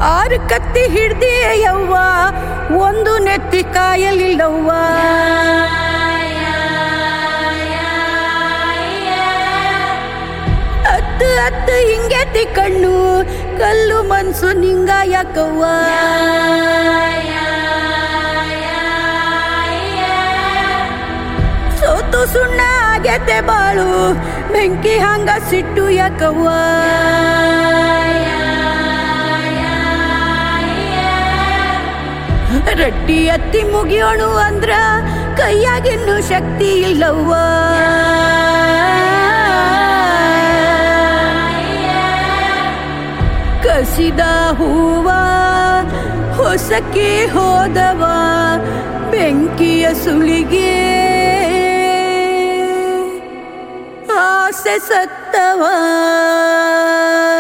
ಆರು ಕತ್ತಿ ಹಿಡ್ದಿ ಯವ್ವ ಒಂದು ನೆತ್ತಿ ಕಾಯಲಿಲ್ಲವ್ವ ಅತ್ತು ಅತ್ತು ಹಿಂಗೆತ್ತಿ ಕಣ್ಣು ಕಲ್ಲು ಮನ್ಸು ನಿಂಗ ಯಾಕವ್ವ ಸೋತು ಸುಣ್ಣ ಆಗೈತೆ ಬಾಳು ಬೆಂಕಿ ಹಂಗ ಸಿಟ್ಟು ಯಾಕವ್ವ ರಟ್ಟಿ ಎತ್ತಿ ಮುಗಿಯೋಣು ಅಂದ್ರ ಕೈಯಾಗಿನ್ನು ಶಕ್ತಿ ಇಲ್ಲವ್ವ ಕಸಿದ ಹೂವ ಹೊಸಕ್ಕೆ ಹೋದವ ಬೆಂಕಿಯ ಸುಳಿಗೆ ಆಸೆ ಸತ್ತವ